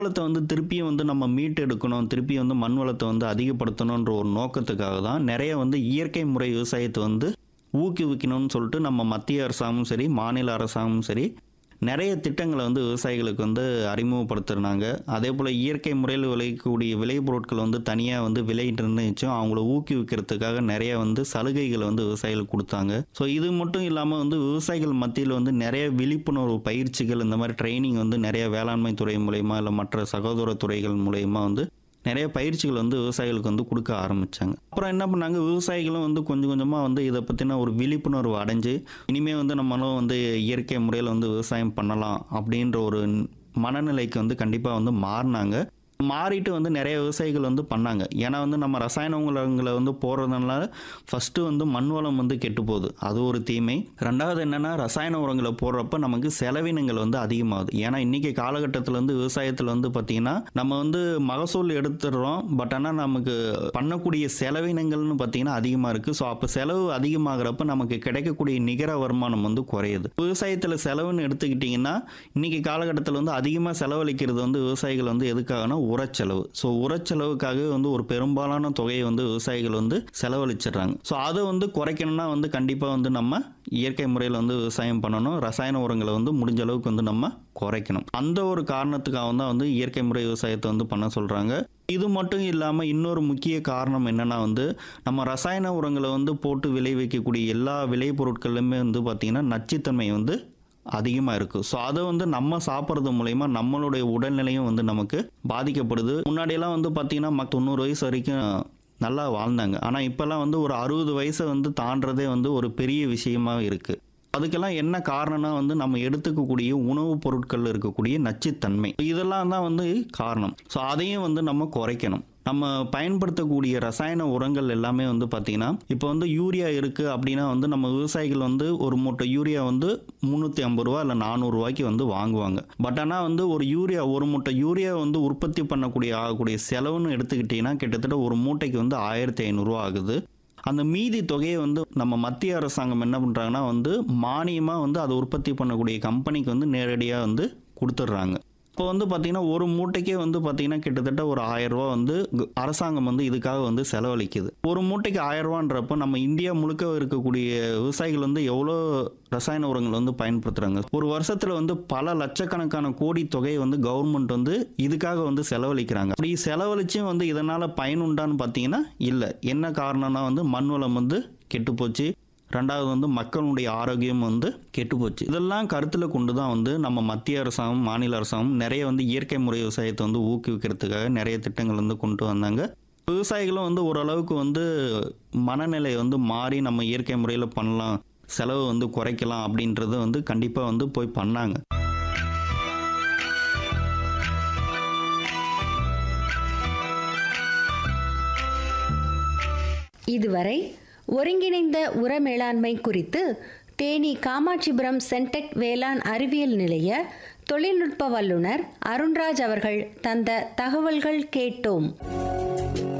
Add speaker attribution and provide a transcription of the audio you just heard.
Speaker 1: வளத்தை வந்து திருப்பியும் வந்து நம்ம மீட்டு எடுக்கணும் திருப்பி வந்து மண் வளத்தை வந்து அதிகப்படுத்தணுன்ற ஒரு நோக்கத்துக்காக தான் நிறைய வந்து இயற்கை முறை விவசாயத்தை வந்து ஊக்குவிக்கணும்னு சொல்லிட்டு நம்ம மத்திய அரசாங்கமும் சரி மாநில அரசாங்கமும் சரி நிறைய திட்டங்களை வந்து விவசாயிகளுக்கு வந்து அறிமுகப்படுத்துறாங்க அதே போல் இயற்கை முறையில் விளையக்கூடிய விளைபொருட்கள் வந்து தனியாக வந்து விலை நிர்ணயிச்சும் அவங்கள ஊக்குவிக்கிறதுக்காக நிறைய வந்து சலுகைகளை வந்து விவசாயிகளுக்கு கொடுத்தாங்க ஸோ இது மட்டும் இல்லாமல் வந்து விவசாயிகள் மத்தியில் வந்து நிறைய விழிப்புணர்வு பயிற்சிகள் இந்த மாதிரி ட்ரைனிங் வந்து நிறைய வேளாண்மை துறை மூலயமா இல்லை மற்ற சகோதர துறைகள் மூலயமா வந்து நிறைய பயிற்சிகள் வந்து விவசாயிகளுக்கு வந்து கொடுக்க ஆரம்பிச்சாங்க அப்புறம் என்ன பண்ணாங்க விவசாயிகளும் வந்து கொஞ்சம் கொஞ்சமாக வந்து இதை பற்றின ஒரு விழிப்புணர்வு அடைஞ்சு இனிமேல் வந்து நம்மளும் வந்து இயற்கை முறையில் வந்து விவசாயம் பண்ணலாம் அப்படின்ற ஒரு மனநிலைக்கு வந்து கண்டிப்பாக வந்து மாறினாங்க மாறிட்டு வந்து நிறைய விவசாயிகள் வந்து பண்ணாங்க ஏன்னா வந்து நம்ம ரசாயன உரங்களை வந்து போடுறதுனால ஃபஸ்ட்டு வந்து மண் வளம் வந்து கெட்டு போகுது அது ஒரு தீமை ரெண்டாவது என்னென்னா ரசாயன உரங்களை போடுறப்ப நமக்கு செலவினங்கள் வந்து அதிகமாகுது ஏன்னா இன்றைக்கி காலகட்டத்தில் வந்து விவசாயத்தில் வந்து பார்த்திங்கன்னா நம்ம வந்து மகசூல் எடுத்துடுறோம் பட் ஆனால் நமக்கு பண்ணக்கூடிய செலவினங்கள்னு பார்த்திங்கன்னா அதிகமாக இருக்குது ஸோ அப்போ செலவு அதிகமாகிறப்ப நமக்கு கிடைக்கக்கூடிய நிகர வருமானம் வந்து குறையுது விவசாயத்தில் செலவுன்னு எடுத்துக்கிட்டிங்கன்னா இன்றைக்கி காலகட்டத்தில் வந்து அதிகமாக செலவழிக்கிறது வந்து விவசாயிகள் வந்து எதுக்காகனா உரச்செலவு ஸோ உரச்செலவுக்காகவே வந்து ஒரு பெரும்பாலான தொகையை வந்து விவசாயிகள் வந்து செலவழிச்சிடுறாங்க ஸோ அதை வந்து குறைக்கணும்னா வந்து கண்டிப்பாக வந்து நம்ம இயற்கை முறையில் வந்து விவசாயம் பண்ணணும் ரசாயன உரங்களை வந்து முடிஞ்ச அளவுக்கு வந்து நம்ம குறைக்கணும் அந்த ஒரு காரணத்துக்காக தான் வந்து இயற்கை முறை விவசாயத்தை வந்து பண்ண சொல்கிறாங்க இது மட்டும் இல்லாமல் இன்னொரு முக்கிய காரணம் என்னென்னா வந்து நம்ம ரசாயன உரங்களை வந்து போட்டு விளைவிக்கக்கூடிய எல்லா விளைபொருட்களுமே வந்து பார்த்திங்கன்னா நச்சுத்தன்மை வந்து அதிகமாக இருக்குது ஸோ அதை வந்து நம்ம சாப்பிட்றது மூலயமா நம்மளுடைய உடல்நிலையும் வந்து நமக்கு பாதிக்கப்படுது முன்னாடியெல்லாம் வந்து பார்த்திங்கன்னா மக் தொண்ணூறு வயசு வரைக்கும் நல்லா வாழ்ந்தாங்க ஆனால் இப்போல்லாம் வந்து ஒரு அறுபது வயசை வந்து தாண்டதே வந்து ஒரு பெரிய விஷயமா இருக்குது அதுக்கெல்லாம் என்ன காரணம்னா வந்து நம்ம எடுத்துக்கக்கூடிய உணவுப் பொருட்களில் இருக்கக்கூடிய நச்சுத்தன்மை இதெல்லாம் தான் வந்து காரணம் ஸோ அதையும் வந்து நம்ம குறைக்கணும் நம்ம பயன்படுத்தக்கூடிய ரசாயன உரங்கள் எல்லாமே வந்து பார்த்திங்கன்னா இப்போ வந்து யூரியா இருக்குது அப்படின்னா வந்து நம்ம விவசாயிகள் வந்து ஒரு மூட்டை யூரியா வந்து முந்நூற்றி ஐம்பது ரூபா இல்லை நானூறுரூவாய்க்கு வந்து வாங்குவாங்க பட் ஆனால் வந்து ஒரு யூரியா ஒரு மூட்டை யூரியா வந்து உற்பத்தி பண்ணக்கூடிய ஆகக்கூடிய செலவுன்னு எடுத்துக்கிட்டிங்கன்னா கிட்டத்தட்ட ஒரு மூட்டைக்கு வந்து ஆயிரத்தி ஐநூறுரூவா ஆகுது அந்த மீதி தொகையை வந்து நம்ம மத்திய அரசாங்கம் என்ன பண்ணுறாங்கன்னா வந்து மானியமாக வந்து அதை உற்பத்தி பண்ணக்கூடிய கம்பெனிக்கு வந்து நேரடியாக வந்து கொடுத்துட்றாங்க இப்போ வந்து பார்த்திங்கன்னா ஒரு மூட்டைக்கே வந்து பார்த்திங்கன்னா கிட்டத்தட்ட ஒரு ஆயிரம் ரூபா வந்து கு- அரசாங்கம் வந்து இதுக்காக வந்து செலவழிக்குது ஒரு மூட்டைக்கு ஆயிரம் ரூபான்றப்ப நம்ம இந்தியா முழுக்க இருக்கக்கூடிய விவசாயிகள் வந்து எவ்வளோ ரசாயன உரங்கள் வந்து பயன்படுத்துகிறாங்க ஒரு வருஷத்தில் வந்து பல லட்சக்கணக்கான கோடி தொகையை வந்து கவர்மெண்ட் வந்து இதுக்காக வந்து செலவழிக்கிறாங்க அப்படி செலவழிச்சும் வந்து இதனால் பயனுண்டான்னு பார்த்தீங்கன்னா இல்லை என்ன காரணம்னா வந்து மண் வளம் வந்து கெட்டுப்போச்சு ரெண்டாவது வந்து மக்களுடைய ஆரோக்கியம் வந்து கெட்டுப்போச்சு இதெல்லாம் கருத்தில் கொண்டு தான் வந்து நம்ம மத்திய அரசாங்கம் மாநில அரசாங்கம் நிறைய வந்து இயற்கை முறை விவசாயத்தை வந்து ஊக்குவிக்கிறதுக்காக நிறைய திட்டங்கள் வந்து கொண்டு வந்தாங்க விவசாயிகளும் வந்து ஓரளவுக்கு வந்து மனநிலை வந்து மாறி நம்ம இயற்கை முறையில் பண்ணலாம் செலவு வந்து குறைக்கலாம் அப்படின்றத வந்து கண்டிப்பாக வந்து போய் பண்ணாங்க
Speaker 2: இதுவரை ஒருங்கிணைந்த உர மேலாண்மை குறித்து தேனி காமாட்சிபுரம் சென்டெக் வேளாண் அறிவியல் நிலைய தொழில்நுட்ப வல்லுநர் அருண்ராஜ் அவர்கள் தந்த தகவல்கள் கேட்டோம்